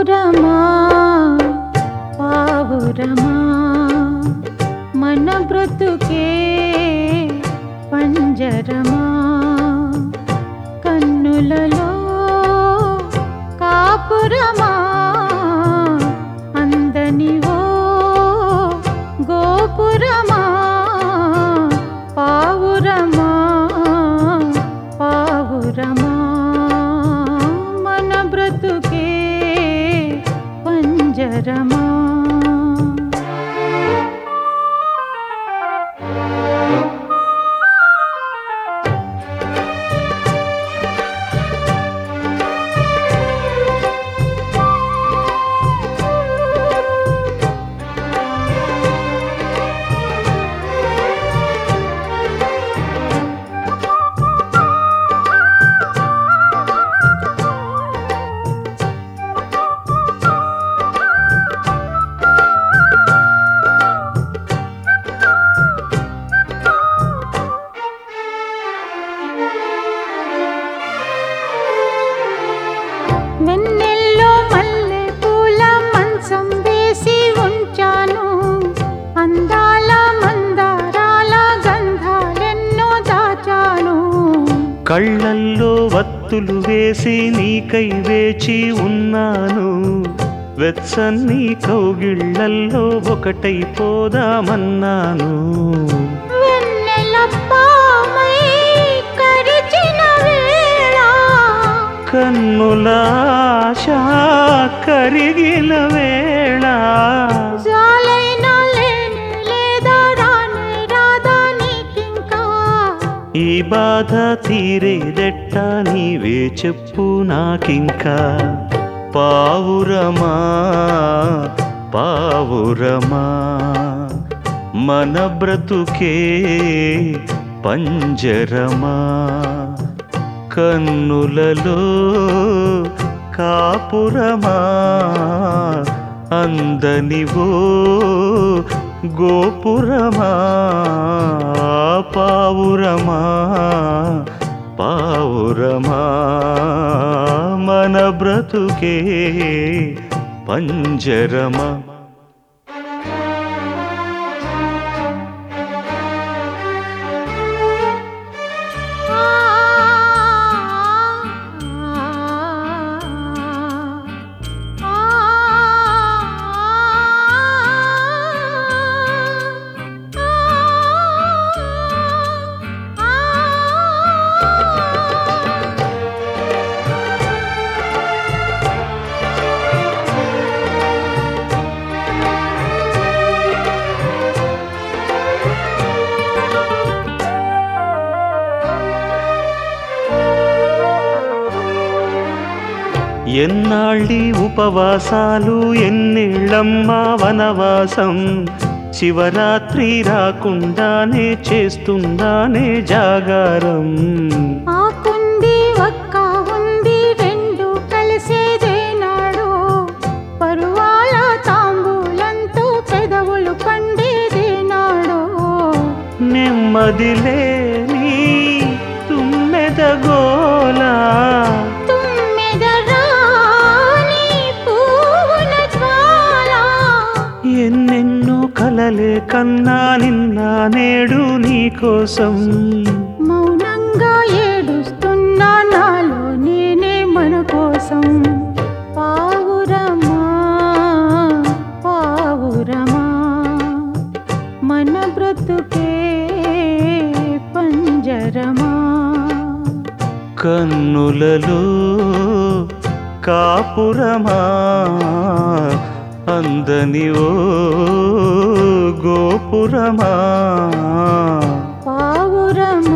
పావురమా పావురమా మన బ్రతుకే పంజరమా కన్నులలో కాపురమా అందనివో గోపురమా పావురమా పావురమా మన బ్రతుకే పంజరమా వెన్నెల్లో మల్లె పూల మంచం వేసి ఉంచాను అందాల మందారాల గంధాలెన్నో దాచాను కళ్ళల్లో వత్తులు వేసి నీకై వేచి ఉన్నాను వెచ్చని కౌగిళ్ళల్లో ఒకటైపోదామన్నాను వెన్నెల పామై కరిచిన వేళ కన్నుల ఆశ కరిగిన వేళ జాలైనా లేనే లేదా రానే రాదా నీకింకా ఈ బాధ తీరేదెట్ట నీవే చెప్పు నాకింకా పావురమా పావురమా మన బ్రతుకే పంజరమా కన్నులలో కాపురమా అందనివో గోపురమా పావురమా పావురమా మన బ్రతుకే పంజరమా ఆ ఎన్నాళ్ళి ఉపవాసాలు ఎన్నేళ్ళమ్మా వనవాసం శివరాత్రి రాకుండానే చేస్తున్నానే జాగారం ఆకుంది ఒక్క ఉంది రెండు కలిసేదేనాడు పరువాల తాంబూలంతో పెదవులు పండేదేనాడు నెమ్మదిలేని తుమ్మెదగోలా తుమ్మెద రాణి పూల జ్వాల ఎన్నెన్నో కలలే కన్నా నిన్న నేడు నీకోసం మౌనంగా ఏడుస్తున్నా నాలో నేనే మన కోసం పావురమా పావురమా మన బ్రతుకే పంజరమా కన్నులలో కాపురమా అందని ఓ గోపురమా పావురమా